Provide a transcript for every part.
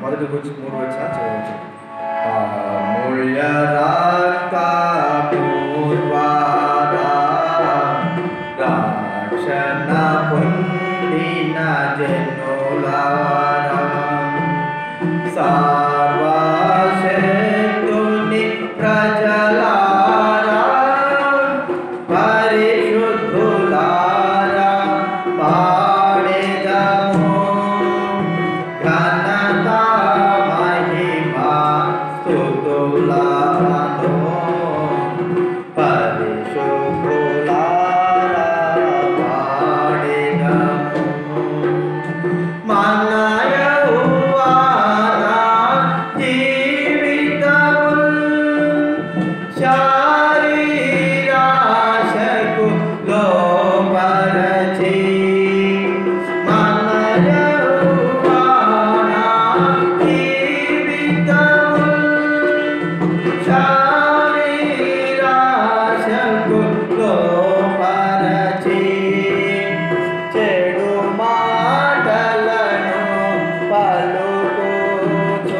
మొదటి వచ్చి మూడు వచ్చిన చదవచ్చు అమూల్య రక్త పూర్వారా రక్షణ పొందిన జనులారా సర్వశక్తుని ప్రజలారా పరిశుద్ధులారా పాడెదము ఘనత మహిమ స్తుతులను పరిశుద్ధులారా పాడెదము మన యెహోవారా జీవితముల్ శారీరాశకు లోపరచి మన యెహోవారా జీవితముల్ శారీరాశకు లోపరచి చెడు మాటలను పలుకుచు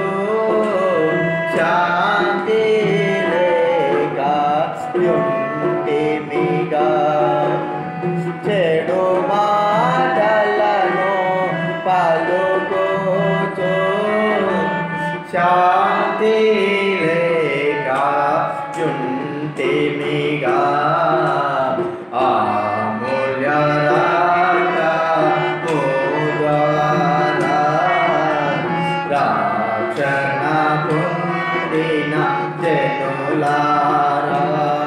శాంతి లేక యుంటిమిగా చెడు మాటలను పలుకుచు శాంతి లేక యుంటిమిగా అమూల్య రాగ పూర్వారా రక్షణ పొందిన జనులారా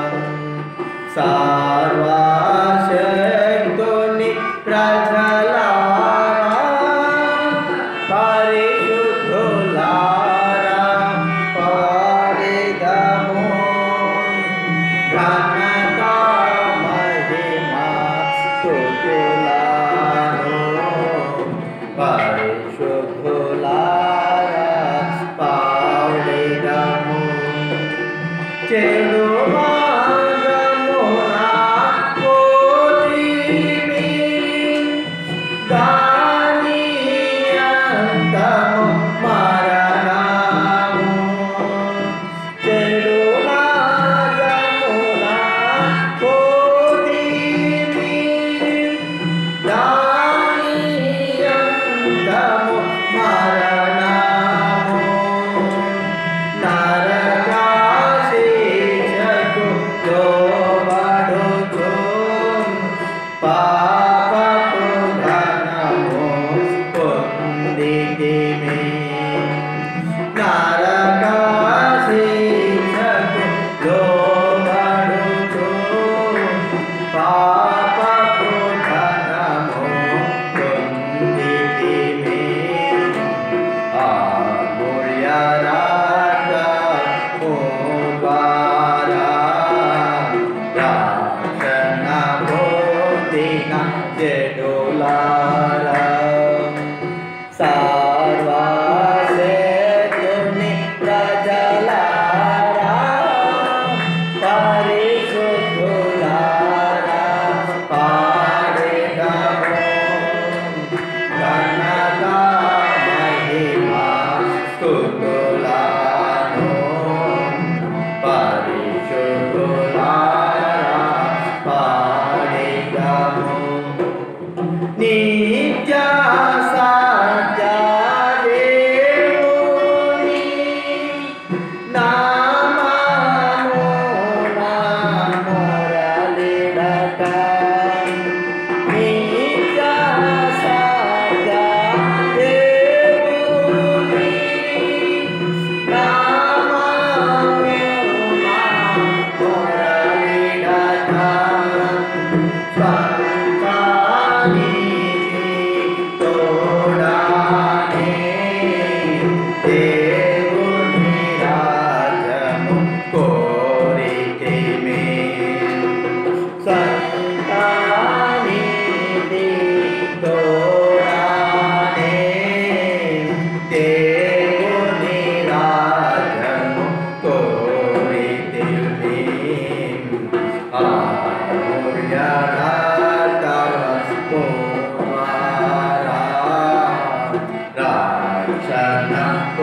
సర్వశక్తుని ప్రజలారా పరిశుద్ధులారా పాడెదము ఘనత మహిమ స్తుతులను పరిశుద్ధులారా పాడెదము చెడు మార్గమున పోతిమి, దాని అంతము మరణము. చెడు మార్గమున పోతిమి, దాని అంతము మరణము. నరకాశేషకు లోబడుచు పాపపు ధనము పొందితిమి. నరకాశేషకు లోబడుచు పాపపు ధనము పొందితిమి. సర్వశక్తుని ప్రజలారా పరిశుద్ధులారా పాడెదము ఘనత మహిమ స్తుతులను పరిశుద్ధులారా పాడెదము. నిత్య సత్య దేవుని నామమున మొరలిడట. నిత్య సత్య దేవుని నామమున మొరలిడట. స్వంతానికి తోడానే దేవుని రాజము కోరితిమి. స్వంతానికి తోడానే దేవుని రాజము కోరితిమి. రక్షణ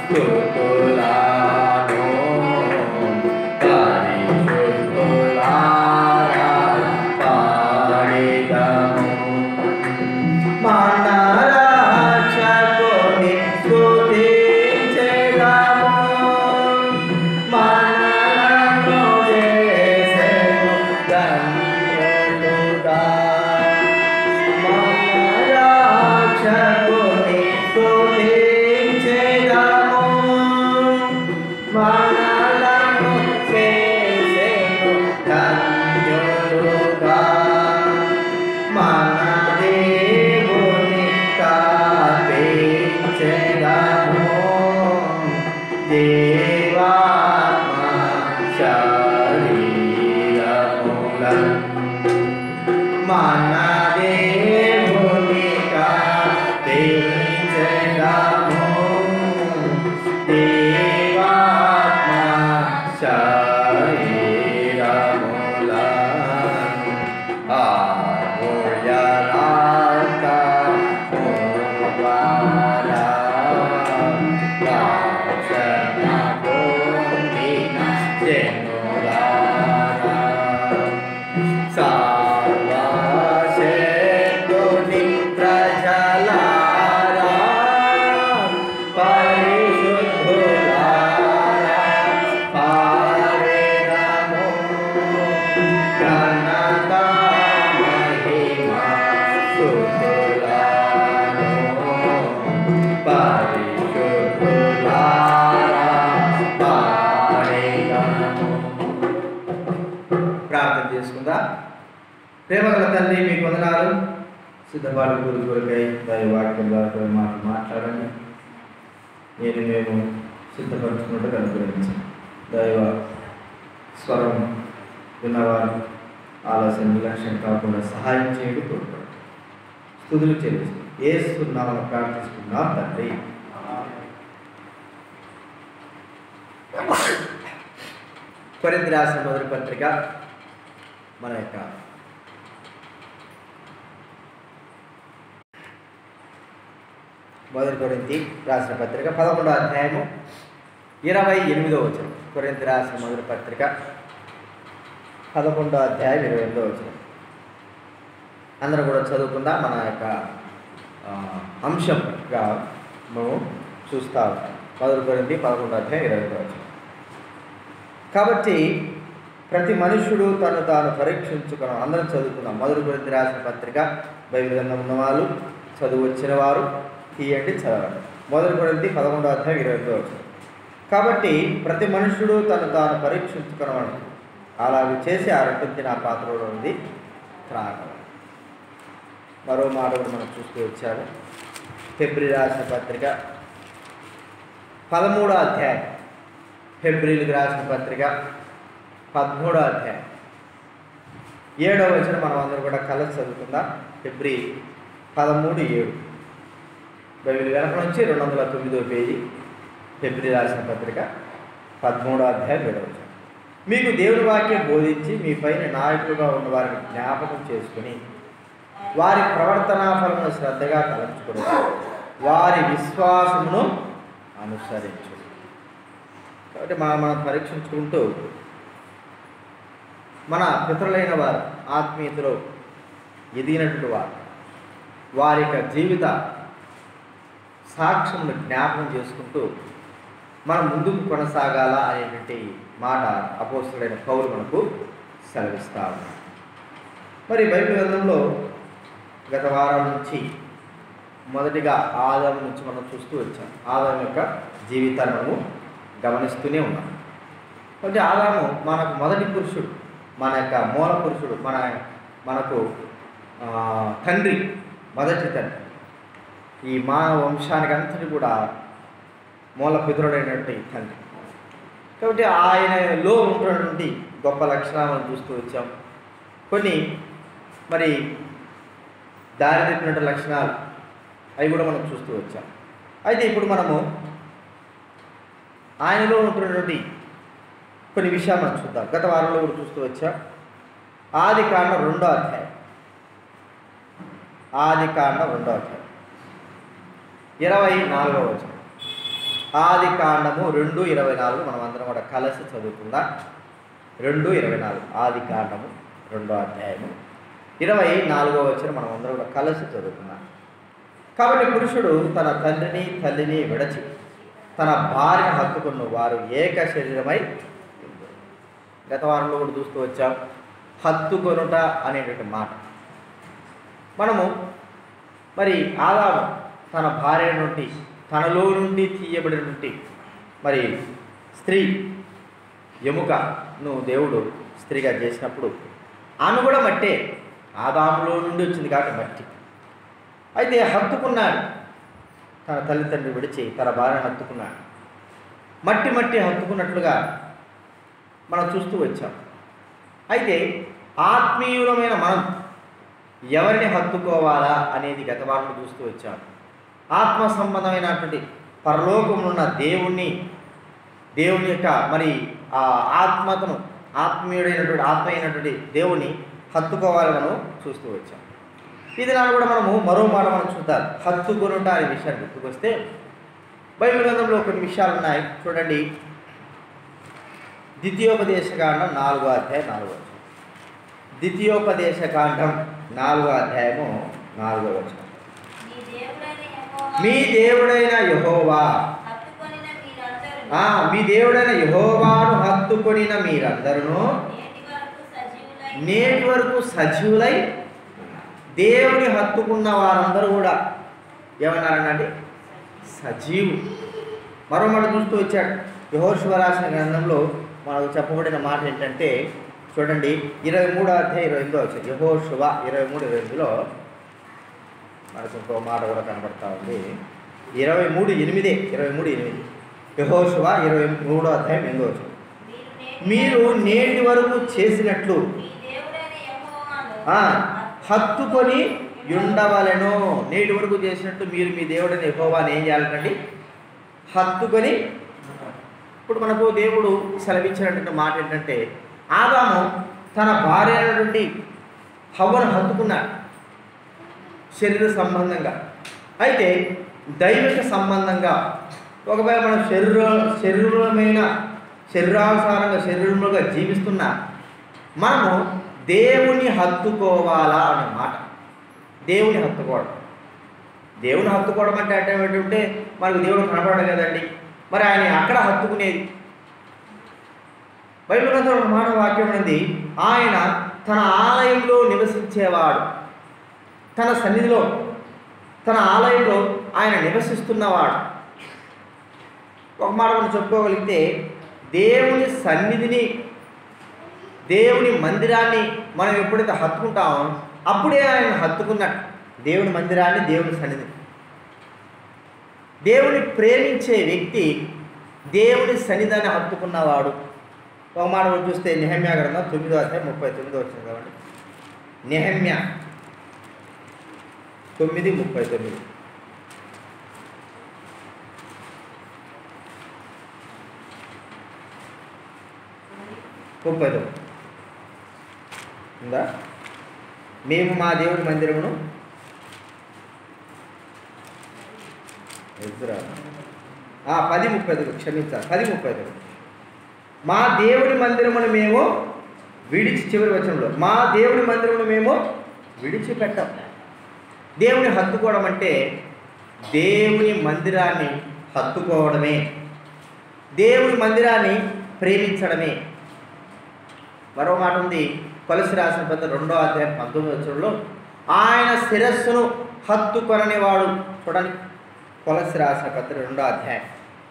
స్తుతులాను పరిశుద్ధులారా పాడెదము. మన రక్షకుని స్తుతించెదము. మనలను చేసెను ధన్యులుగా. మన రక్షకుని స్తుతించెదము. మనలను చేసెను ధన్యులుగా. మన దేవుని స్థాపించెదము. దేవాత్మ శరీరములను మన దేవుని స్థాపించెదము. దేవాత్మ శరీరములను ఆమూల్యరాత మూలవారా రక్షణ పొందిన జనులారా సర్వశక్తుని ప్రజలారా పరిశుద్ధులారా పాడెదము. ఘనత మహిమ స్తుతులను పరిశుద్ధులారా పాడెదము. ప్రార్థన చేసుకుందా ప్రేమగల తల్లి మీకు వందనాలు సిద్ధపాటు గురి కొరకై దైవాక్యం ద్వారా మాట మాట్లాడండి నేను మేము సిద్ధపరచుకున్నట్టు అనుగ్రహించి దైవ స్వరం విన్నవారు ఆలస్యం నిర్లక్ష్యం కాకుండా సహాయం చేయడం కోరుకోండి స్థుతులు చెల్లిస్తూ ఏ సున్నామని ప్రార్థిస్తున్నా తండ్రి కొరింది రాసిన మొదటి పత్రిక మన యొక్క మొదటి కొరింతి రాసిన పత్రిక పదకొండో అధ్యాయము ఇరవై ఎనిమిదో వచనం కొరింతి రాసిన మొదటి పత్రిక పదకొండో అధ్యాయం ఇరవై ఎనిమిదో వచనం అందరం కూడా చదువుకుందాం మన యొక్క ఆ, అంశంగా మేము చూస్తా ఉంటాం మొదటి కొరింతి పదకొండో అధ్యాయం ఇరవై ఎనిమిదో వచనం కాబట్టి ప్రతి మనుషుడు తను తాను పరీక్షించుకున్నాం అందరం చదువుకున్నాం మొదటి గురించి రాసిన పత్రిక బైబిల్ గ్రంథం ఉన్న వాళ్ళు చదువు వచ్చిన వారు తీయండి చదవండి మొదటి గురించి పదకొండో అధ్యాయం ఇరవై ఎనిమిదో వచ్చింది కాబట్టి ప్రతి మనుషుడు తను తాను పరీక్షించుకున్నాడు అలాగే చేసి ఆ రొట్టె నా పాత్రలో ఉంది త్రాగడం మరో మాట కూడా మనం చూస్తూ వచ్చాము ఫిబ్రవరి రాసిన పత్రిక పదమూడో అధ్యాయం ఫిబ్రిల్కి రాసిన పత్రిక పదమూడో అధ్యాయం ఏడో వచ్చిన మనం అందరూ కూడా కలిసి చదువుకుందాం ఫిబ్రి పదమూడు ఏడు బైబిల్ వెనక నుంచి రెండు వందల తొమ్మిదో పేజీ ఫిబ్రి రాసిన పత్రిక పదమూడో అధ్యాయం ఏడవ వచనం. మీకు దేవుని వాక్యం బోధించి మీ పైన నాయకులుగా ఉన్న వారిని జ్ఞాపకం చేసుకుని వారి ప్రవర్తనా ఫలమును శ్రద్ధగా తలంచుకుని వారి విశ్వాసమును అనుసరించు కాబట్టి మా మనం పరీక్షించుకుంటూ మన పితరులైన వారు ఆత్మీయతలో ఎదిగినటువంటి వారు వారి యొక్క జీవిత సాక్ష్యమును జ్ఞాపకం చేసుకుంటూ మనం ముందుకు కొనసాగాల అనేటువంటి మాట అపోస్తుడైన పౌరు మనకు సెలవిస్తా ఉన్నాడు మరి బైబిల్ గ్రంథంలో గత వారం నుంచి మొదటిగా ఆదాం నుంచి మనం చూస్తూ వచ్చాం ఆదాం యొక్క జీవితాన్ని మనము గమనిస్తూనే ఉన్నాం కాబట్టి ఆదాము మనకు మొదటి పురుషుడు మన యొక్క మూల పురుషుడు మన మనకు ఆ, తండ్రి మొదటి తండ్రి ఈ మానవ వంశానికి అంతటి కూడా మూల పితరుడైనటువంటి తండ్రి కాబట్టి ఆయనలో ఉన్నటువంటి గొప్ప లక్షణాలను చూస్తూ వచ్చాం కొన్ని మరి దారి తప్పినటువంటి లక్షణాలు అవి కూడా మనం చూస్తూ వచ్చాం అయితే ఇప్పుడు మనము ఆయనలో ఉంటున్నటువంటి కొన్ని విషయాలు మనం చూద్దాం గత వారంలో కూడా చూస్తూ వచ్చాం ఆది కాండం రెండో అధ్యాయం ఆది కాండం రెండో అధ్యాయం ఇరవై నాలుగవ వచనం ఆది కాండము రెండు ఇరవై నాలుగు మనం అందరం కూడా కలిసి చదువుకుందాం రెండు ఇరవై నాలుగు ఆది కాండము రెండో అధ్యాయము ఇరవై నాలుగో వచ్చిన మనం అందరం కూడా కలిసి చదువుకుందాం కాబట్టి పురుషుడు తన తండ్రిని తల్లిని విడచి తన భార్యను హత్తుకున్న వారు ఏక శరీరమై ఉందురు. గత వారంలో కూడా చూస్తూ వచ్చాం హత్తుకొనుట అనేటువంటి మాట మనము మరి ఆదాము తన భార్య నుండి తనలో నుండి తీయబడిన నుండి మరి స్త్రీ ఎముకను దేవుడు స్త్రీగా చేసినప్పుడు ఆమె కూడా మట్టే ఆదాములో నుండి వచ్చింది కాబట్టి మట్టి అయితే హత్తుకున్నాడు తన తల్లిదండ్రులు విడిచి తన భార్యను హత్తుకున్నాడు మట్టి మట్టి హత్తుకున్నట్లుగా మనం చూస్తూ వచ్చాం అయితే ఆత్మీయులమైన మనం ఎవరిని హత్తుకోవాలా అనేది గత వారం చూస్తూ వచ్చాం ఆత్మ సంబంధమైనటువంటి పరలోకమున్న దేవుణ్ణి దేవుని యొక్క మరి ఆ ఆత్మతను ఆత్మీయుడైనటువంటి ఆత్మ అయినటువంటి దేవుని హత్తుకోవాలని మనం చూస్తూ వచ్చాం ఇది నాడు కూడా మనము మరో మాట మనం చూద్దాం హత్తుకొనుట అనే విషయాన్ని గుర్తుకొస్తే బైబిల్ గ్రంథంలో కొన్ని విషయాలు ఉన్నాయి చూడండి ద్వితీయోపదేశకాండం నాలుగో అధ్యాయం నాలుగో వచనం ద్వితీయోపదేశకాండం నాలుగో అధ్యాయము నాలుగో వచనం మీ దేవుడైన యెహోవా మీ దేవుడైన యహోవా హత్తుకొనిన మీరందరూ ఆ, మీ దేవుడైన యహోవాను హత్తుకొనిన మీరందరూ నేటి వరకు సజీవులై నేటి వరకు సజీవులై ఉన్నారు. దేవుని హత్తుకున్న వారందరూ కూడా ఏమన్నారనండి సజీవు మరో మాట చూస్తూ వచ్చాడు యహోశివ రాసిన గ్రంథంలో మనకు చెప్పబడిన మాట ఏంటంటే చూడండి ఇరవై మూడో అధ్యాయ ఇరవై ఎనిమిదో వచ్చాడు యహోశివ ఇరవై మూడు ఇరవై ఎనిమిదిలో మనకు ఇంకో మాట కూడా కనబడతా ఉంది ఇరవై మూడు ఎనిమిదే ఇరవై మూడు ఎనిమిది యహోశివ ఇరవై మూడో అధ్యాయం ఎనిమిదో వచ్చాడు మీరు మీరు నేటి నేటి వరకు చేసినట్లు మీ దేవుడైన యెహోవాను ఆ, హత్తుకొని ఉండవలెను నేటి వరకు చేసినట్టు మీరు మీ దేవుడిని యెహోవాని ఏం చేయాలండి హత్తుకొని ఇప్పుడు మనకు దేవుడు సెలవిచ్చినటువంటి మాట ఏంటంటే ఆదాము తన భార్య నుండి హవ్వను హత్తుకున్నాడు శరీర సంబంధంగా అయితే దైవిక సంబంధంగా ఒకవేళ మనం శరీర శరీరమైన శరీరానుసారంగా శరీరములుగా జీవిస్తున్నా మనము దేవుని హత్తుకోవాలా అనే మాట దేవుని హత్తుకోవడం దేవుని హత్తుకోవడం అంటే అంటే ఏంటంటే మనకు దేవుడు కనపడడు కదండి మరి ఆయన అక్కడ హత్తుకునేది బైబిల్ గ్రంథంలో ఒక మాట వాక్యం ఉంది ఆయన తన ఆలయంలో నివసించేవాడు తన సన్నిధిలో తన ఆలయంలో ఆయన నివసిస్తున్నవాడు ఒక మాట మనం చెప్పుకోగలిగితే దేవుని సన్నిధిని దేవుని మందిరాన్ని మనం ఎప్పుడైతే హత్తుకుంటామో అప్పుడే ఆయన హత్తుకున్నట్టు దేవుని మందిరాన్ని దేవుని సన్నిధి దేవుని ప్రేమించే వ్యక్తి దేవుని సన్నిధాన్ని హత్తుకున్నవాడు ఒక మాట మనం చూస్తే నెహమ్యా గ్రంథం తొమ్మిదో అధ్యాయం ముప్పై తొమ్మిదో వచ్చింది కాబట్టి నెహమ్యా తొమ్మిది ముప్పై తొమ్మిది ముప్పై తొమ్మిది ఉందా మేము మా దేవుని మందిరమును ఎదురా ఆ, పది ముప్పై తొమ్మిది క్షమించాలి పది ముప్పై తొమ్మిది మా దేవుని మందిరమును మేము విడిచి చివరి వచనంలో మా దేవుని మందిరమును మేము విడిచిపెట్టాం దేవుని హత్తుకోవడం అంటే దేవుని మందిరాన్ని హత్తుకోవడమే దేవుని మందిరాన్ని ప్రేమించడమే మరో మాట ఉంది కొలసి రాసిన పెద్ద రెండో అధ్యాయం పంతొమ్మిది వచ్చంలో ఆయన శిరస్సును హత్తుకొనని వాడు చూడండి కొలసి రాసిన పెద్ద రెండో అధ్యాయం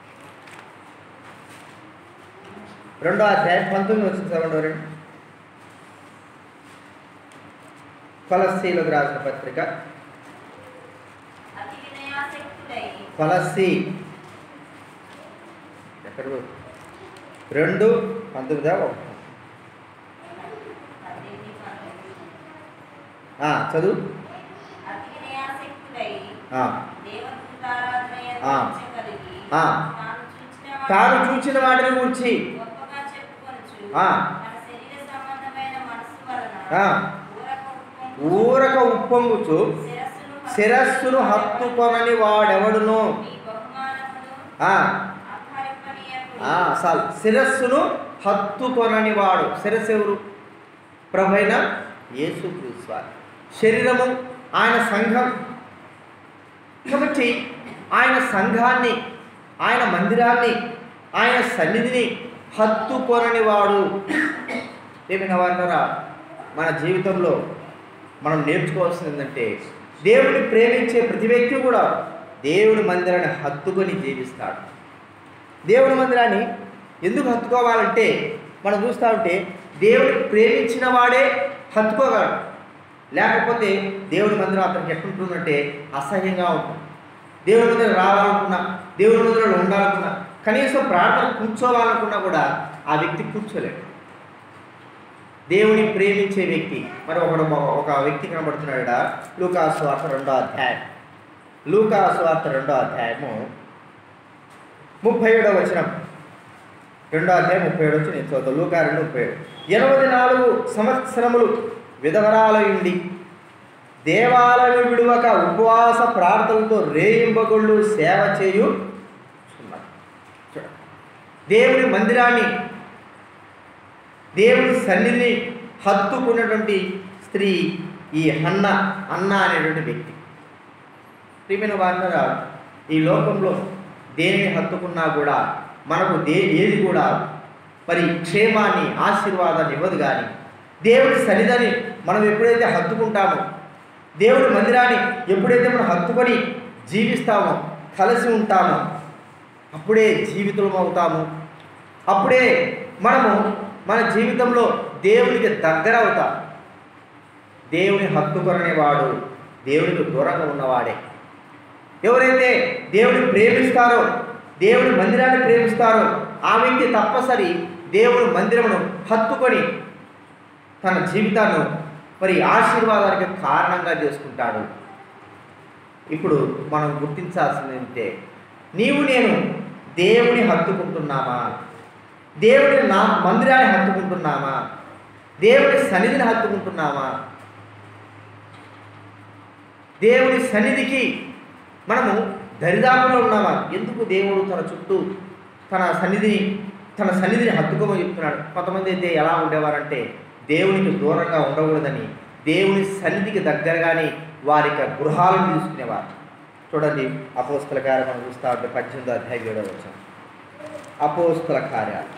రెండో అధ్యాయం పంతొమ్మిది వచ్చింది చదవండి రెండు కొలస్సీలకు రాసిన పత్రిక అతి వినయాసక్తుడై కొలస్సీ ఎక్కడ రెండు పంతొమ్మిదా ఒకటి పద్దెనిమిది పంతొమ్మిది. ఆ, చదువు అతి వినయాసక్తుడై ఆ, దేవదూతారాధనయ ఆ. కలిగి ఆ. తాను చూచిన తాను వాటిని చూచిన వాటిని గురించి గొప్పగా చెప్పుకొనుచు ఆ. తన శరీర సంబంధమైన మనసు వలన ఆ. ఊరక ఉప్పొంగు ఊరక ఉప్పొంగుచు శిరస్సును శిరస్సును హత్తుకొనని వాడెవడును మీ బహుమానమును ఆ, ఆ, చాలు శిరస్సును హత్తుకొనని వాడు శిరస్సు ఎవరు ప్రభైన యేసు వారు శరీరము ఆయన సంఘం కాబట్టి ఆయన సంఘాన్ని ఆయన మందిరాన్ని ఆయన సన్నిధిని హత్తుకొనని వాడు ఏమైనా వారినరా మన జీవితంలో మనం నేర్చుకోవాల్సింది ఏంటంటే దేవుని ప్రేమించే ప్రతి వ్యక్తి కూడా దేవుని మందిరాన్ని హత్తుకొని జీవిస్తాడు దేవుని మందిరాన్ని ఎందుకు హత్తుకోవాలంటే మనం చూస్తూ ఉంటే దేవుని ప్రేమించిన వాడే హత్తుకోగలడు లేకపోతే దేవుని మందిరం అతనికి ఎట్లుంటుందంటే అసహ్యంగా ఉంటుంది దేవుని మందిరం రావాలనుకున్నా దేవుని మందిరంలో ఉండాలనుకున్నా కనీసం ప్రార్థన కూర్చోవాలనుకున్నా కూడా ఆ వ్యక్తి కూర్చోలేడు దేవుని ప్రేమించే వ్యక్తి మరి ఒకడు ఒక వ్యక్తి కనబడుతున్నాడు లూకాసు వార్త రెండో అధ్యాయం లూకాసు వార్త రెండో అధ్యాయము ముప్పై ఏడో వచనం రెండో అధ్యాయం ముప్పై ఏడు వచ్చి నేను చదువుతా లూకా రెండు ముప్పై ఏడు ఎనభై నాలుగు సంవత్సరములు విధవరాలయుండి దేవాలయం విడువక ఉపవాస ప్రార్థనలతో రేయింబగొళ్ళు సేవ చేయు చున్నారు. చూడండి. దేవుని మందిరాన్ని దేవుని సన్నిధిని హత్తుకున్నటువంటి స్త్రీ ఈ హన్న అన్న అనేటువంటి వ్యక్తి ప్రియమైన వారినరా ఈ లోకంలో దేనిని హత్తుకున్నా కూడా మనకు దే ఏది కూడా మరి క్షేమాన్ని ఆశీర్వాదాన్ని ఇవ్వదు కానీ దేవుడి సన్నిధిని మనం ఎప్పుడైతే హత్తుకుంటామో దేవుడి మందిరాన్ని ఎప్పుడైతే మనం హత్తుకొని జీవిస్తామో కలిసి ఉంటామో అప్పుడే జీవితం అవుతాము అప్పుడే మనము మన జీవితంలో దేవునికి దగ్గర అవుతాం దేవుని హత్తుకొననేవాడు దేవునికి దూరంగా ఉన్నవాడే ఎవరైతే దేవుని ప్రేమిస్తారో దేవుని మందిరాన్ని ప్రేమిస్తారో ఆ వ్యక్తి తప్పసరి దేవుని మందిరమును హత్తుకొని తన జీవితాన్ని మరి ఆశీర్వాదానికి కారణంగా చేసుకుంటాడు ఇప్పుడు మనం గుర్తించాల్సింది ఏంటంటే నీవు నేను దేవుని హత్తుకుంటున్నామా దేవుని నా మందిరాన్ని హత్తుకుంటున్నామా దేవుని సన్నిధిని హత్తుకుంటున్నామా దేవుని సన్నిధికి మనము దరిదాపులో ఉన్నామా ఎందుకు దేవుడు తన చుట్టూ తన సన్నిధిని తన సన్నిధిని హత్తుకోమని చెప్తున్నాడు కొంతమంది అయితే ఎలా ఉండేవారంటే దేవునికి దూరంగా ఉండకూడదని దేవుని సన్నిధికి దగ్గరగానే వారి యొక్క గృహాలను తీసుకునేవారు చూడండి అపోస్తల కార్యం మనం చూస్తా ఉంటే పద్దెనిమిదో అధ్యాయం ఏడో వచ్చాం అపోస్తల కార్యాలు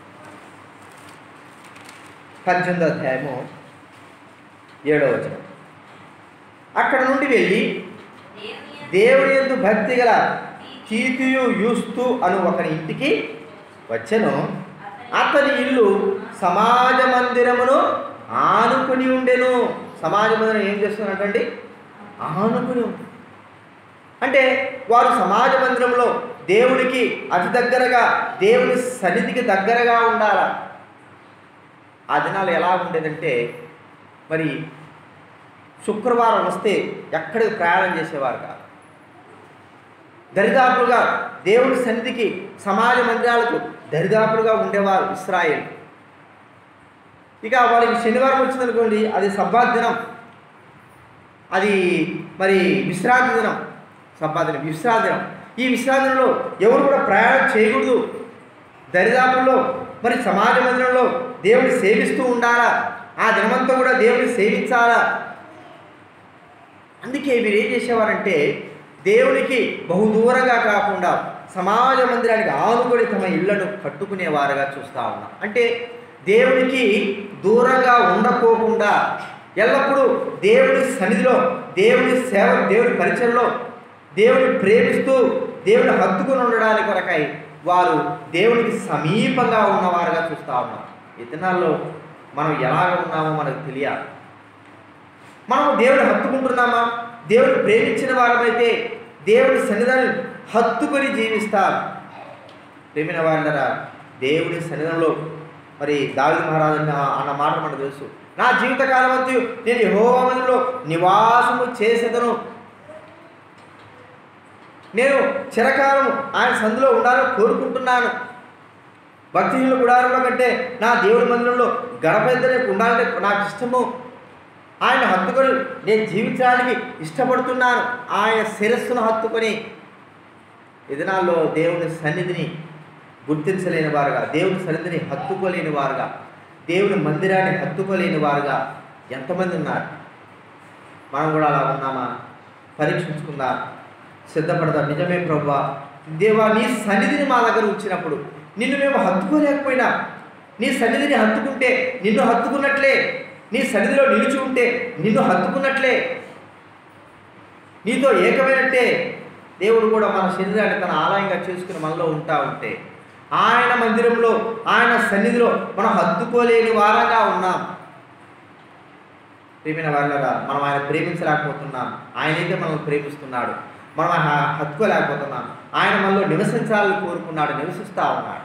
పద్దెనిమిదో అధ్యాయము ఏడో వచనం అక్కడ నుండి వెళ్ళి దేవుని దేవుని యందు భక్తి గల కీర్తియు యూస్తు అను ఒకని ఇంటికి వచ్చెను అతని ఇల్లు సమాజ మందిరమును ఆనుకుని ఉండెను సమాజ మందిరం ఏం చేస్తున్నట్టండి ఆనుకుని ఉంది. అంటే వారు సమాజ మందిరంలో దేవునికి అతి దగ్గరగా దేవుని సన్నిధికి దగ్గరగా ఉండాల ఆ దినాలు ఎలా ఉండేదంటే మరి శుక్రవారం వస్తే ఎక్కడికి ప్రయాణం చేసేవారు కాదు దరిదాపులుగా దేవుడి సన్నిధికి సమాజ మందిరాలకు దరిదాపులుగా ఉండేవారు ఇస్రాయేల్ ఇక వాళ్ళకి శనివారం వచ్చిందనుకోండి అది సబ్బాత్ దినం అది మరి విశ్రాంతి దినం సబ్బాత్ దినం విశ్రాంతి దినం ఈ విశ్రాంతి దినంలో ఎవరు కూడా ప్రయాణం చేయకూడదు దరిదాపుల్లో మరి సమాజ మందిరంలో దేవుని సేవిస్తూ ఉండాలా ఆ దినమంతా కూడా దేవుని సేవించాలా అందుకే వీరు ఏం చేసేవారంటే దేవునికి బహుదూరంగా కాకుండా సమాజ మందిరానికి ఆనుకొని తమ ఇళ్లను కట్టుకునేవారుగా చూస్తూ ఉన్నాం అంటే దేవునికి దూరంగా ఉండకోకుండా ఎల్లప్పుడూ దేవుని సన్నిధిలో దేవుని సేవ దేవుని పరిచయంలో దేవుని ప్రేమిస్తూ దేవుని హత్తుకుని ఉండడానికి కొరకై వారు దేవునికి సమీపంగా ఉన్నవారుగా చూస్తూ ఉన్నాం ఈ దినాల్లో మనం ఎలాగ ఉన్నామో మనకు తెలియాలి మనం దేవుని హత్తుకుంటున్నామా దేవుని ప్రేమించిన వారమైతే దేవుని సన్నిధాన్ని హత్తుకొని జీవిస్తాం ప్రేమిన వారందరా దేవుని సన్నిధిలో మరి దావిద మహారాజు అన్న- అన్న మాట మనకు తెలుసు నా జీవితకాలం అంతా నేను యెహోవాలో నివాసము చేసేదను నేను చిరకాలం ఆయన సందులో ఉండాలని కోరుకుంటున్నాను భక్తిహీనుల గుడారంలో కంటే నా దేవుడి మందిరంలో గడప ఎద్దరే ఉండాలంటే నాకు ఇష్టము ఆయన హత్తుకొని నేను జీవించడానికి ఇష్టపడుతున్నాను ఆయన శిరస్సును హత్తుకొని ఈ దినాల్లో దేవుని సన్నిధిని గుర్తించలేని వారుగా దేవుని సన్నిధిని హత్తుకోలేని వారుగా దేవుని మందిరాన్ని హత్తుకోలేని వారుగా ఎంతమంది ఉన్నారు మనం కూడా అలా ఉన్నామా పరీక్షించుకుందాం సిద్ధపడదాం నిజమే ప్రభా దేవా నీ సన్నిధిని మా దగ్గర ఉంచినప్పుడు నిన్ను మేము హత్తుకోలేకపోయినా నీ సన్నిధిని హత్తుకుంటే నిన్ను హత్తుకున్నట్లే నీ సన్నిధిలో నిలిచి ఉంటే నిన్ను హత్తుకున్నట్లే నీతో ఏకమైనట్టే దేవుడు కూడా మన శరీరాన్ని తన ఆలయంగా చేసుకుని మనలో ఉంటా ఉంటే ఆయన మందిరంలో ఆయన సన్నిధిలో మనం హత్తుకోలేని వారంగా ఉన్నాం ప్రేమైన వాళ్ళగా మనం ఆయన ప్రేమించలేకపోతున్నాం ఆయనైతే మనల్ని ప్రేమిస్తున్నాడు మనం ఆయన హత్తుకోలేకపోతున్నాం ఆయన మనలో నివసించాలని కోరుకున్నాడు నివసిస్తూ ఉన్నాడు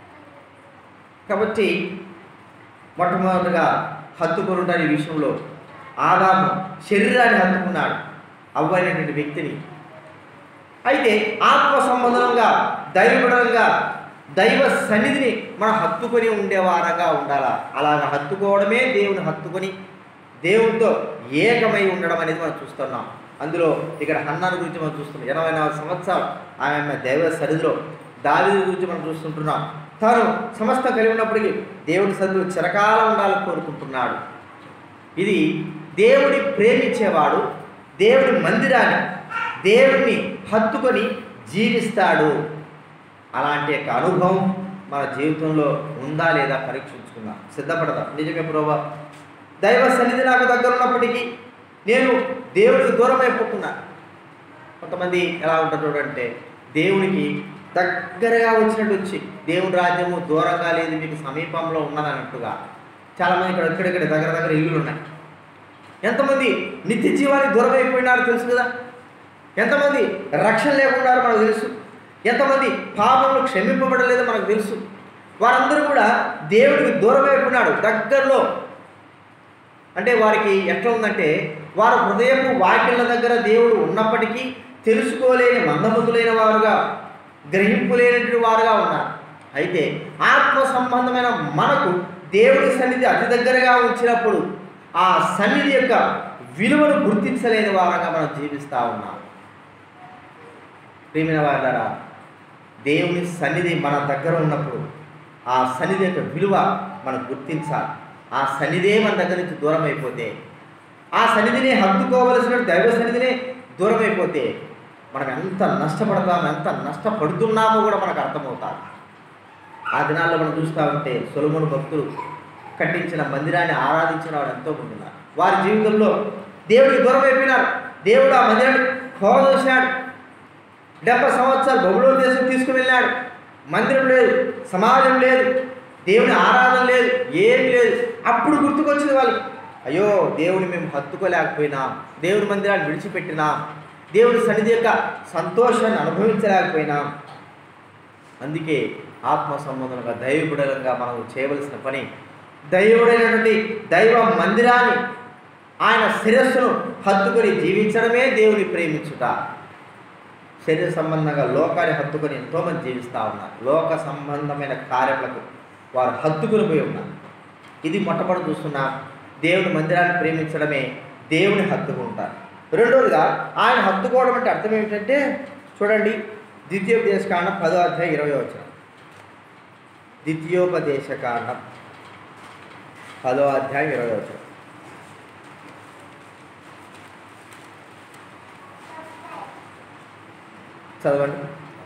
కాబట్టి మొట్టమొదటిగా హత్తుకుంటారు ఈ విషయంలో ఆదాము శరీరాన్ని హత్తుకున్నాడు అవ్వైనటువంటి వ్యక్తిని అయితే ఆత్మ సంబంధంగా దైవపడంగా దైవ సన్నిధిని మనం హత్తుకొని ఉండేవారంగా ఉండాలా అలాగ హత్తుకోవడమే దేవుని హత్తుకొని దేవునితో ఏకమై ఉండడం అనేది మనం చూస్తున్నాం అందులో ఇక్కడ హన్నాను గురించి మనం చూస్తున్నాం ఎనభై నాలుగు సంవత్సరాలు ఆమె దైవ సన్నిధిలో దావీదు గురించి మనం చూస్తుంటున్నాం తాను సమస్త కలిగి ఉన్నప్పటికీ దేవుని సన్నిధిలో చిరకాలం ఉండాలని కోరుకుంటున్నాడు ఇది దేవుని ప్రేమించేవాడు దేవుని మందిరాన్ని దేవుని హత్తుకొని జీవిస్తాడు అలాంటి యొక్క అనుభవం మన జీవితంలో ఉందా లేదా పరీక్షించుకుందాం సిద్ధపడదాం నిజమే ప్రభా దైవ సన్నిధి నాకు దగ్గర ఉన్నప్పటికీ నేను దేవుడికి దూరం అయిపోతున్నాను కొంతమంది ఎలా ఉంటారు చూడంటే దేవునికి దగ్గరగా వచ్చినట్టు వచ్చి దేవుని రాజ్యము దూరంగా లేదు మీకు సమీపంలో ఉన్నదన్నట్టుగా చాలామంది ఇక్కడ ఇక్కడిక్కడ దగ్గర దగ్గర ఇల్లులు ఉన్నాయి ఎంతమంది నిత్య జీవానికి దూరం అయిపోయినారో తెలుసు కదా ఎంతమంది రక్షణ లేకుండా మనకు తెలుసు ఎంతమంది పాపములు క్షమింపబడలేదో మనకు తెలుసు వారందరూ కూడా దేవుడికి దూరం అయిపోయినాడు దగ్గరలో అంటే వారికి ఎట్లా ఉందంటే వారు హృదయపు వాక్యాల దగ్గర దేవుడు ఉన్నప్పటికీ తెలుసుకోలేని మందబుద్ధులైన వారుగా గ్రహింపులేనటువంటి వారుగా ఉన్నారు అయితే ఆత్మ సంబంధమైన మనకు దేవుడి సన్నిధి అతి దగ్గరగా ఉంచినప్పుడు ఆ సన్నిధి యొక్క విలువను గుర్తించలేని వారంగా మనం జీవిస్తూ ఉన్నాం ప్రేమిన వారి దేవుని సన్నిధి మన దగ్గర ఉన్నప్పుడు ఆ సన్నిధి యొక్క విలువ మనం గుర్తించాలి ఆ సన్నిధే మన దగ్గర నుంచి దూరం అయిపోతే ఆ సన్నిధిని హత్తుకోవలసిన దైవ సన్నిధినే దూరం అయిపోతే మనం ఎంత నష్టపడతామో ఎంత నష్టపడుతున్నామో కూడా మనకు అర్థమవుతారు ఆ దినాల్లో మనం చూస్తూ ఉంటే సొలమును భక్తులు కట్టించిన మందిరాన్ని ఆరాధించిన వాడు ఎంతో మంది ఉన్నారు వారి జీవితంలో దేవుడికి దూరం అయిపోయినారు దేవుడు ఆ మందిరాన్ని కోదోశాడు డెబ్బై సంవత్సరాలు బబులో దేశం తీసుకువెళ్ళాడు మందిరం లేదు సమాజం లేదు దేవుని ఆరాధన లేదు ఏం లేదు అప్పుడు గుర్తుకొచ్చింది వాళ్ళు అయ్యో దేవుని మేము హత్తుకోలేకపోయినాం దేవుని మందిరాన్ని విడిచిపెట్టినాం దేవుని సన్నిధి యొక్క సంతోషాన్ని అనుభవించలేకపోయినాం అందుకే ఆత్మ సంబంధంగా దైవబుడంగా మనం చేయవలసిన పని దైవుడైనటువంటి దైవ మందిరాన్ని ఆయన శిరస్సును హత్తుకొని జీవించడమే దేవుని ప్రేమించుట శరీర సంబంధంగా లోకాన్ని హత్తుకొని ఎంతోమంది జీవిస్తూ ఉన్నారు లోక సంబంధమైన కార్యములకు వారు హత్తుకుని పోయి ఉన్నారు ఇది మొట్టమొదటి చూస్తున్నాం దేవుని మందిరాన్ని ప్రేమించడమే దేవుని హత్తుకుంటారు రెండోదిగా ఆయన హత్తుకోవడం అంటే అర్థం ఏమిటంటే చూడండి ద్వితీయోపదేశ కాండం పదో అధ్యాయం ఇరవై వచ్చిన ద్వితీయోపదేశ కాండం పదో అధ్యాయం ఇరవై వచ్చిన చదవండి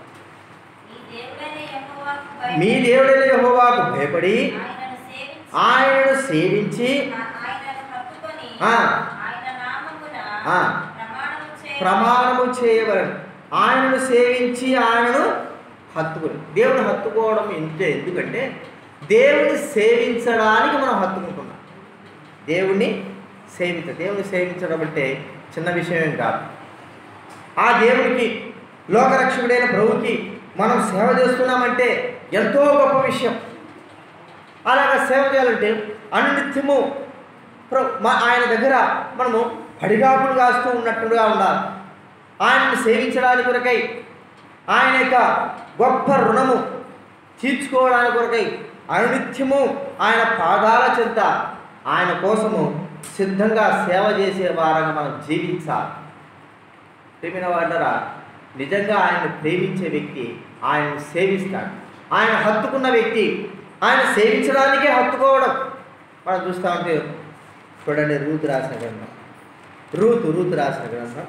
మీ దేవుడైన యెహోవాకు మీ దేవుడైన యెహోవాకు భయపడి భయపడి ఆయనను సేవించి ఆయనను సేవించి ఆయనను హత్తుకొని ఆ. ఆయన నామమున ఆ. ప్రమాణము చేయ ప్రమాణము చేయవలను ఆయనను సేవించి ఆయనను హత్తుకుని దేవుని హత్తుకోవడం ఇంతే ఎందుకంటే దేవుని సేవించడానికి మనం హత్తుకుంటున్నాం దేవుణ్ణి సేవించ దేవుని సేవించడం అంటే చిన్న విషయం ఏం కాదు ఆ దేవునికి లోకరక్షకుడైన ప్రభుకి మనం సేవ చేస్తున్నామంటే ఎంతో గొప్ప విషయం అలాగా సేవ చేయాలంటే అనునిత్యము ప్ర- మా- ఆయన దగ్గర మనము పడిగాపులు కాస్తూ ఉన్నట్టుగా ఉండాలి ఆయనను సేవించడానికి కొరకై ఆయన యొక్క గొప్ప రుణము తీర్చుకోవడానికి కొరకై అనునిత్యము ఆయన పాదాల చెంత ఆయన కోసము సిద్ధంగా సేవ చేసే వారంగా మనం జీవించాలి ప్రేమిన వాడరా నిజంగా ఆయన్ని ప్రేమించే వ్యక్తి ఆయనను సేవిస్తాడు ఆయన హత్తుకున్న వ్యక్తి ఆయన సేవించడానికే హత్తుకోవడం మనం చూస్తా ఉంటే చూడండి రూతు రాసిన గ్రంథం రూతు రూతు రాసిన గ్రంథం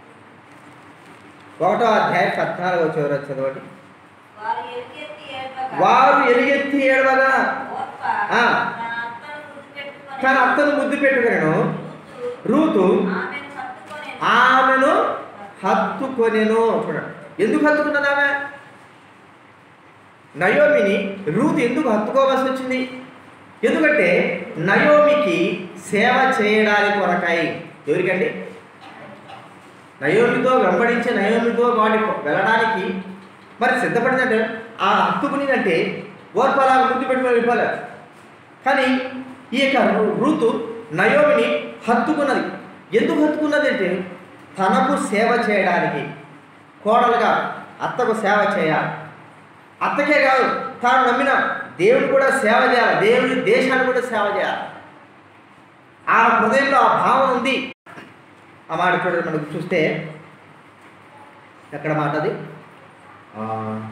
ఒకటో అధ్యాయం పద్నాలుగో చివరి చదవండి వారు ఎలుగెత్తి ఏడ్వగా, వారు ఎలుగెత్తి ఏడవగా ఓర్ప ఆ. తన అత్తను గుర్తుపెట్టుకొని, తన అత్తను ముద్దు పెట్టుకునేను రూతు రూతు ఆమెను హత్తుకొని, ఆమెను హత్తుకొనెను చూడండి ఎందుకు హత్తుకున్నది ఆమె నయోమిని రూత్ ఎందుకు హత్తుకోవాల్సి వచ్చింది ఎందుకంటే నయోమికి సేవ చేయడానికి కొరకాయి ఎవరికండి నయోమితో వెంబడించే నయోమితో వాడి వెళ్ళడానికి మరి సిద్ధపడిందంటే ఆ హత్తుకునిదంటే ఓర్పలా ముందు పెట్టుకుని వెళ్ళిపోలే కానీ ఈ యొక్క రు- రూతు నయోమిని హత్తుకున్నది ఎందుకు హత్తుకున్నది అంటే తనకు సేవ చేయడానికి కోడలుగా అత్తకు సేవ చేయాలి అత్తకే కాదు తాను నమ్మిన దేవుడు కూడా సేవ చేయాలి దేవుని దేశాన్ని కూడా సేవ చేయాలి ఆ హృదయంలో ఆ భావన ఉంది ఆ మాట చూడండి మనకు చూస్తే ఎక్కడ మాట అది ఆ,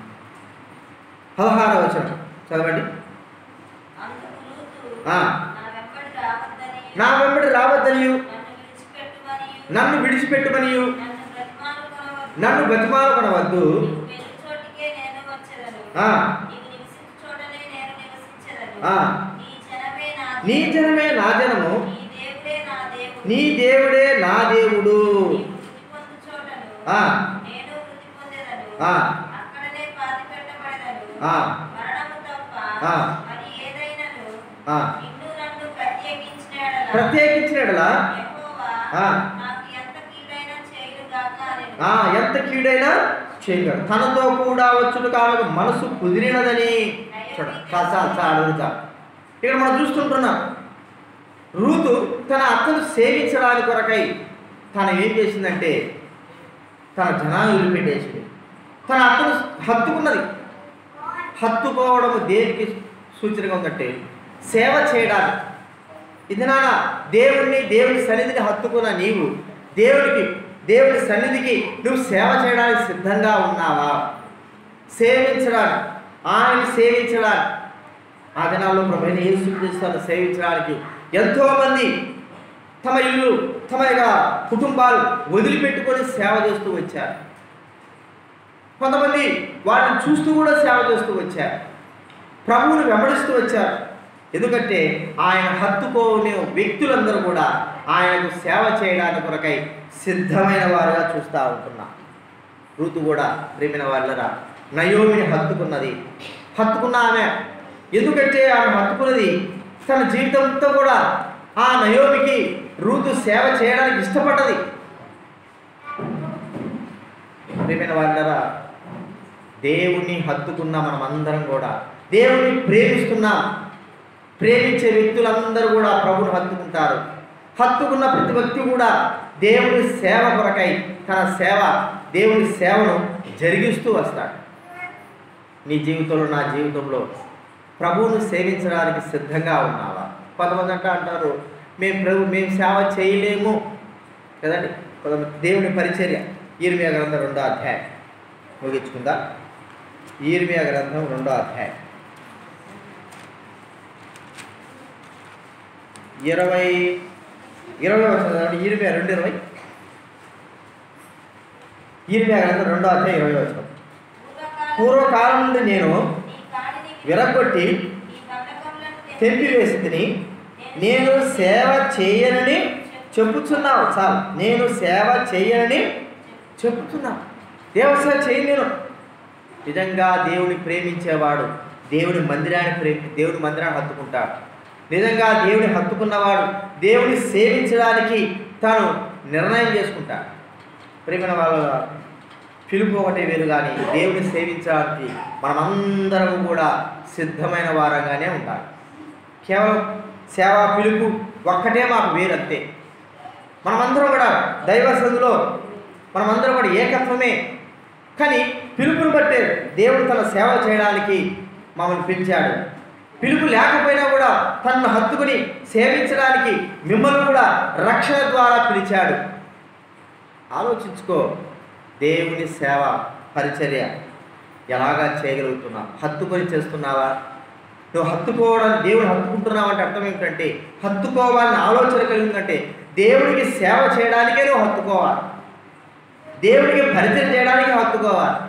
పదహారవ వచనం చదవండి అందుకు రూతు, ఆ. నా వెంబడి రావద్దనియు, నా వెంబడి రావద్దనియు నన్ను విడిచిపెట్టుమనియు, నన్ను విడిచిపెట్టుమనియు నన్ను బ్రతిమాలుకొనవద్దు. నన్ను బతిమాలకొనవద్దు నీవు వెళ్ళు చోటికే నేను వచ్చెదను. ఆ. నీవు నివసించు చోటనే నేను నివసించెదను. ఆ. నీ జనమే నా నీ దేవుడు. జనమే నా జనము నీ దేవుడే నా దేవుడు. నీ దేవుడే నా దేవుడు నీవు వృద్ధి పొందు చోటను ఆ. నేను వృద్ధి పొందెదను. ఆ. అక్కడనే పాతి పెట్టబడెదను. ఆ. మరణము తప్ప ఆ. మరి ఏదైనను ఆ, నిన్ను నన్ను ప్రత్యేకించిన యెడల ప్రత్యేకించిన ఎడలా యెహోవా ఆ. నాకు ఎంత కీడైనా చేయుగాక అనెను. ఆ, ఎంత కీడైనా చేయగలడు తనతో కూడా వచ్చుడు కావాలి మనసు కుదిరినదని చూడ చాలు చాలు చాలు అడుగుతా ఇక్కడ మనం చూస్తుంటున్నాం రూతు తన అత్తను సేవించడానికి కొరకై తను ఏం చేసిందంటే తన జనాన్ని వదిలిపెట్టేసింది తన అత్తను హత్తుకున్నది హత్తుకోవడం దేనికి సూచనగా ఉందంటే సేవ చేయడానికి ఇది నాన్న దేవుణ్ణి దేవుని సన్నిధిని హత్తుకున్న నీవు దేవునికి దేవుని సన్నిధికి నువ్వు సేవ చేయడానికి సిద్ధంగా ఉన్నావా సేవించడానికి ఆయన సేవించడానికి ఆ దినాల్లో ప్రభుని యేసుక్రీస్తును సేవించడానికి ఎంతోమంది తమ ఇల్లు తమ యొక్క కుటుంబాలు వదిలిపెట్టుకొని సేవ చేస్తూ వచ్చారు కొంతమంది వాటిని చూస్తూ కూడా సేవ చేస్తూ వచ్చారు ప్రభువుని వెంబడిస్తూ వచ్చారు ఎందుకంటే ఆయన హత్తుకోని వ్యక్తులందరూ కూడా ఆయనకు సేవ చేయడానికి కొరకై సిద్ధమైన వారుగా చూస్తూ ఉంటున్నారు ఋతు కూడా ప్రేమిన వాళ్ళరా నయోమిని హత్తుకున్నది హత్తుకున్న ఆమె ఎందుకంటే ఆమె హత్తుకున్నది తన జీవితంతో కూడా ఆ నయోమికి ఋతు సేవ చేయడానికి ఇష్టపడ్డది ప్రేమిన వాళ్ళరా దేవుణ్ణి హత్తుకున్న మనం అందరం కూడా దేవుణ్ణి ప్రేమిస్తున్నాం ప్రేమించే వ్యక్తులందరూ కూడా ప్రభుని హత్తుకుంటారు హత్తుకున్న ప్రతి వ్యక్తి కూడా దేవుని సేవ కొరకై తన సేవ దేవుని సేవను జరిగిస్తూ వస్తాడు నీ జీవితంలో నా జీవితంలో ప్రభువును సేవించడానికి సిద్ధంగా ఉన్నావా కొంతమంది అంటా అంటారు మేము ప్రభు మేము సేవ చేయలేము కదండి కొంతమంది దేవుని పరిచర్య ఈర్మియా గ్రంథం రెండో అధ్యాయం ముగించుకుందా ఈర్మియా గ్రంథం రెండో అధ్యాయం ఇరవై ఇరవై వచ్చిన ఈర్మియా రెండు ఇరవై ఈర్మియా గ్రంథం రెండో అధ్యాయం ఇరవై వచ్చిన పూర్వకాలం పూర్వకాలం నుండి నేను నీ కాడిని విరగొట్టి నీ బంధకములను తెంపివేసి తిని నేను సేవ చేయనని చెప్పుచున్నావు చాలు నేను సేవ చేయనని చెప్పుతున్నావు దేవసేవ చేయి నేను నిజంగా దేవుని ప్రేమించేవాడు దేవుని మందిరాన్ని ప్రేమి దేవుని మందిరాన్ని హత్తుకుంటాడు నిజంగా దేవుని హత్తుకున్నవాడు దేవుని సేవించడానికి తాను నిర్ణయం చేసుకుంటాడు ప్రేమైన వాళ్ళ పిలుపు ఒకటే వేరు కానీ దేవుని సేవించడానికి మనమందరం కూడా సిద్ధమైన వారంగానే ఉండాలి కేవలం సేవా పిలుపు ఒక్కటే మాకు వేరు అంతే మనమందరం కూడా దైవ సందులో మనమందరం కూడా ఏకత్వమే కానీ పిలుపుని బట్టే దేవుడు తన సేవ చేయడానికి మమ్మల్ని పిలిచాడు పిలుపు లేకపోయినా కూడా తనను హత్తుకుని సేవించడానికి మిమ్మల్ని కూడా రక్షణ ద్వారా పిలిచాడు ఆలోచించుకో దేవుని సేవ పరిచర్య ఎలాగా చేయగలుగుతున్నావు హత్తుకొని చేస్తున్నావా నువ్వు హత్తుకోవడానికి దేవుడు హత్తుకుంటున్నావు అంటే అర్థం ఏమిటంటే హత్తుకోవాలని ఆలోచన కలిగిందంటే దేవుడికి సేవ చేయడానికే నువ్వు హత్తుకోవాలి దేవుడికి పరిచయం చేయడానికి హత్తుకోవాలి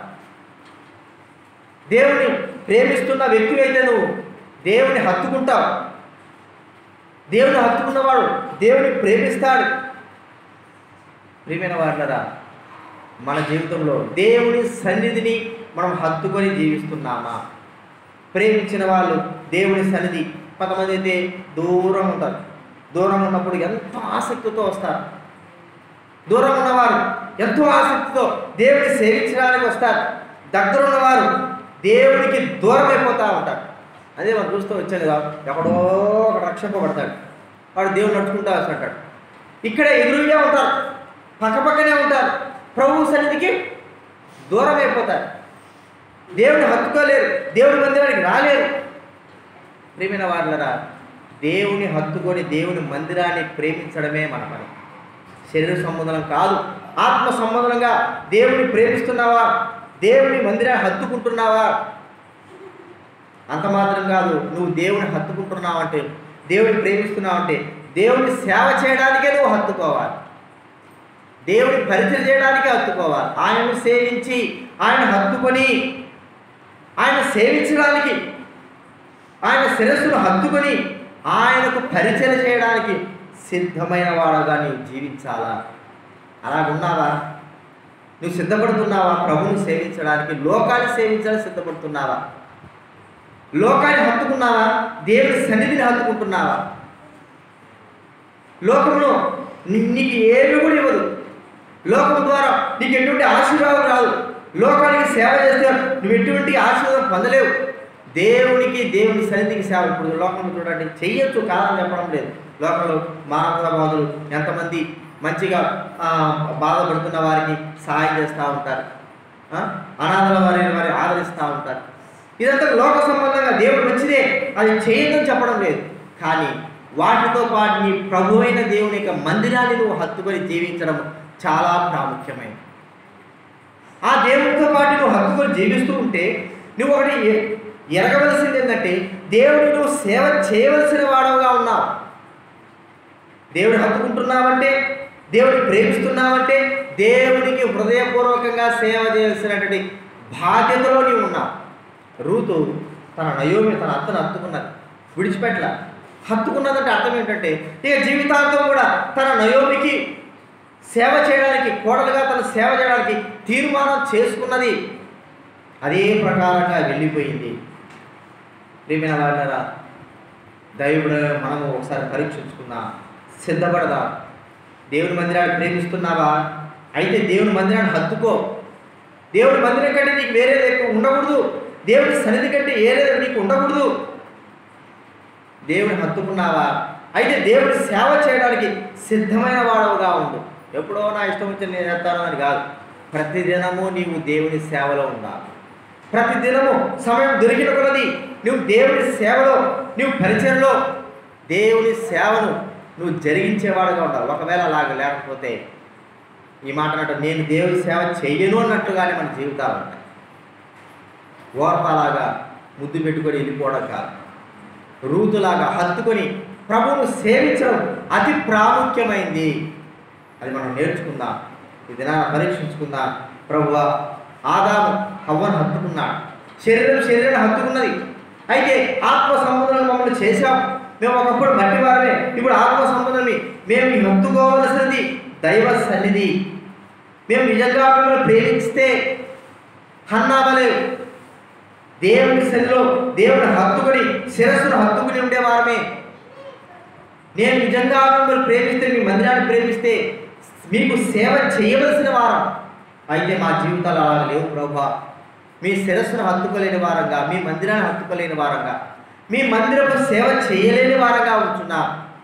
దేవుని ప్రేమిస్తున్న వ్యక్తి అయితే నువ్వు దేవుని హత్తుకుంటావు దేవుని హత్తుకున్నవాడు దేవుని ప్రేమిస్తాడు ప్రియమైన వారులరా మన జీవితంలో దేవుని సన్నిధిని మనం హత్తుకొని జీవిస్తున్నామా ప్రేమించిన వాళ్ళు దేవుని సన్నిధి కొంతమంది అయితే దూరం ఉంటారు దూరం ఉన్నప్పుడు ఎంతో ఆసక్తితో వస్తారు దూరం ఉన్నవారు ఎంతో ఆసక్తితో దేవుని సేవించడానికి వస్తారు దగ్గర ఉన్నవారు దేవునికి దూరం అయిపోతూ ఉంటారు అదే మనం చూస్తూ వచ్చాం కదా ఎక్కడో ఒక రక్షింపబడతాడు వాడు దేవుడు నడుచుకుంటా వస్తుంటాడు ఇక్కడే ఎదురుగా ఉంటారు పక్కపక్కనే ఉంటారు ప్రభు సన్నిధికి దూరం అయిపోతారు దేవుని హత్తుకోలేరు దేవుని మందిరానికి రాలేరు ప్రేమైన వాళ్ళరా దేవుని హత్తుకొని దేవుని మందిరాన్ని ప్రేమించడమే మన పని శరీర సంబంధం కాదు ఆత్మ సంబంధంగా దేవుని ప్రేమిస్తున్నావా దేవుని మందిరాన్ని హత్తుకుంటున్నావా అంత మాత్రం కాదు నువ్వు దేవుని హత్తుకుంటున్నావంటే దేవుని ప్రేమిస్తున్నావంటే దేవుని సేవ చేయడానికే నువ్వు హత్తుకోవాలి దేవుని పరిచయం చేయడానికే హత్తుకోవాలి ఆయనను సేవించి ఆయన హత్తుకొని ఆయన సేవించడానికి ఆయన శిరస్సును హత్తుకొని ఆయనకు పరిచయం చేయడానికి సిద్ధమైన వాడుగా నీవు జీవించాలా అలాగున్నావా నువ్వు సిద్ధపడుతున్నావా ప్రభువును సేవించడానికి లోకాన్ని సేవించడానికి సిద్ధపడుతున్నావా లోకాన్ని హత్తుకున్నావా దేవుని సన్నిధిని హత్తుకుంటున్నావా లోకంలో నీ- నీకు ఏమి కూడా ఇవ్వదు లోకం ద్వారా నీకు ఎటువంటి ఆశీర్వాదం రాదు లోకానికి సేవ చేస్తే నువ్వు ఎటువంటి ఆశీర్వాదం పొందలేవు దేవునికి దేవుని సన్నిధికి సేవ ఇప్పుడు లోకంలో చూడండి చెయ్యొచ్చు కాదని చెప్పడం లేదు లోకంలో మానవవాదులు ఎంతమంది మంచిగా ఆ, బాధపడుతున్న వారికి సహాయం చేస్తూ ఉంటారు ఆ? అనాథల వారిని వారి ఆదరిస్తూ ఉంటారు ఇదంతా లోక సంబంధంగా దేవుడు మంచిదే అది చేయదని చెప్పడం లేదు కానీ వాటితో పాటు నీ ప్రభు అయిన దేవుని యొక్క మందిరాన్ని నువ్వు హత్తుకొని జీవించడం చాలా ప్రాముఖ్యమైనది ఆ దేవునితో పాటు నువ్వు హత్తుకొని జీవిస్తూ ఉంటే నువ్వు ఒకటి ఎ- ఎరగవలసింది ఏంటంటే దేవుని నువ్వు సేవ చేయవలసిన వాడవుగా ఉన్నావు దేవుడు హత్తుకుంటున్నావంటే దేవుడిని ప్రేమిస్తున్నావంటే దేవునికి హృదయపూర్వకంగా సేవ చేయాల్సినటువంటి బాధ్యతలో నీవు ఉన్నావు రూతు తన నయోమి తన అత్తను హత్తుకున్నది విడిచిపెట్టల హత్తుకున్నదంటే అర్థం ఏంటంటే ఇక జీవితాంతం కూడా తన నయోమికి సేవ చేయడానికి కోడలుగా తన సేవ చేయడానికి తీర్మానం చేసుకున్నది అదే ప్రకారంగా వెళ్ళిపోయింది ప్రేమిన వాళ్ళరా దైవుడు మనము ఒకసారి పరీక్షించుకుందాం సిద్ధపడదాం దేవుని మందిరాన్ని ప్రేమిస్తున్నావా అయితే దేవుని మందిరాన్ని హత్తుకో దేవుని మందిరం కంటే నీకు వేరేది ఎక్కువ ఉండకూడదు దేవుని సన్నిధి కంటే ఏరేది నీకు ఉండకూడదు దేవుని హత్తుకున్నావా అయితే దేవుని సేవ చేయడానికి సిద్ధమైన వాడవుగా ఉండు ఎప్పుడో నా ఇష్టం వచ్చి నేను చేస్తాను అని కాదు ప్రతిదినము నీవు దేవుని సేవలో ఉండాలి ప్రతిదినము సమయం దొరికిన కొలది నువ్వు దేవుని సేవలో నువ్వు పరిచయంలో దేవుని సేవను నువ్వు జరిగించేవాడుగా ఉండాలి ఒకవేళ అలాగ లేకపోతే ఈ మాట అన్నట్టు నేను దేవుని సేవ చెయ్యను అన్నట్టుగానే మన జీవితాలు ఉంటాయి ఓర్పలాగా ముద్దు పెట్టుకొని వెళ్ళిపోవడం కాదు రూతులాగా హత్తుకొని ప్రభువును సేవించడం అతి ప్రాముఖ్యమైంది అది మనం నేర్చుకుందాం ఈ దినాన్ని పరీక్షించుకుందాం ప్రభు ఆదాము హవ్వను హత్తుకున్నాడు శరీరం శరీరాన్ని హత్తుకున్నది అయితే ఆత్మ సంబంధం మమ్మల్ని చేశాం మేము ఒకప్పుడు మట్టి వారమే ఇప్పుడు ఆత్మ సంబంధమే మేము ఈ హత్తుకోవలసినది దైవ సన్నిధి మేము నిజంగా మిమ్మల్ని ప్రేమిస్తే హన్నావలే దేవుని సన్నిలో దేవుని హత్తుకుని శిరస్సును హత్తుకుని ఉండేవారమే నేను నిజంగా మిమ్మల్ని ప్రేమిస్తే మీ మందిరాన్ని ప్రేమిస్తే మీకు సేవ చేయవలసిన వారం అయితే మా జీవితాలు అలా లేవు ప్రభా మీ శిరస్సును హత్తుకోలేని వారంగా మీ మందిరాన్ని హత్తుకోలేని వారంగా మీ మందిరపు సేవ చేయలేని వారంగా ఉంటున్నాం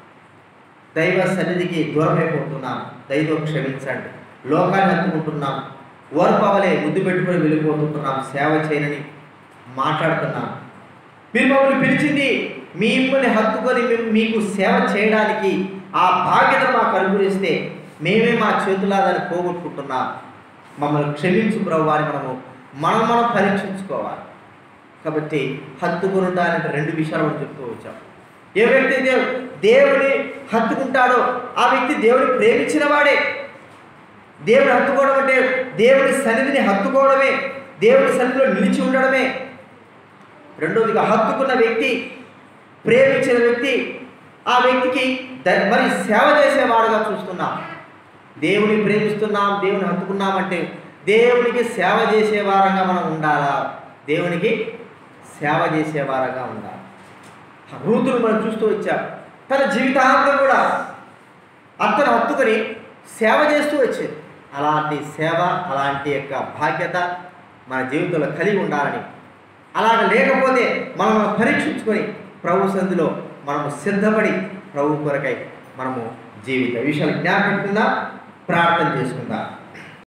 దైవ సన్నిధికి దూరమైపోతున్నాం దైవం క్షమించండి లోకాన్ని హత్తుకుంటున్నాం ఓర్పవలే ముద్దు పెట్టుకొని వెళ్ళిపోతుంటున్నాం సేవ చేయనని మాట్లాడుతున్నాం మీరు మమ్మల్ని పిలిచింది మిమ్మల్ని హత్తుకొని మేము మీకు సేవ చేయడానికి ఆ బాధ్యత మాకు అనుగ్రహిస్తే మేమే మా చేతులా దాన్ని పోగొట్టుకుంటున్నాం మమ్మల్ని క్షమించు ప్రభు అని మనము మనం మనం పరీక్షించుకోవాలి కాబట్టి హత్తుకునుట అనే రెండు విషయాలు మనం చెప్తూ వచ్చాం ఏ వ్యక్తి దేవు దేవుని హత్తుకుంటాడో ఆ వ్యక్తి దేవుని ప్రేమించిన వాడే దేవుని హత్తుకోవడం అంటే దేవుని సన్నిధిని హత్తుకోవడమే దేవుని సన్నిధిలో నిలిచి ఉండడమే రెండోదిగా హత్తుకున్న వ్యక్తి ప్రేమించిన వ్యక్తి ఆ వ్యక్తికి ద- మరి సేవ చేసేవాడుగా చూస్తున్నాం దేవుని ప్రేమిస్తున్నాం దేవుని హత్తుకున్నామంటే దేవునికి సేవ చేసేవారంగా మనం ఉండాలా దేవునికి సేవ చేసేవారంగా ఉండాలి రూతులు మనం చూస్తూ వచ్చాం తన జీవితాంతం కూడా అతను హత్తుకొని సేవ చేస్తూ వచ్చేది అలాంటి సేవ అలాంటి యొక్క బాధ్యత మన జీవితంలో కలిగి ఉండాలని అలాగ లేకపోతే మనం పరీక్షించుకొని ప్రభు సంధిలో మనము సిద్ధపడి ప్రభు కొరకై మనము జీవిత విషయాలు జ్ఞాపకం ప్రార్థన చేసుకుందాం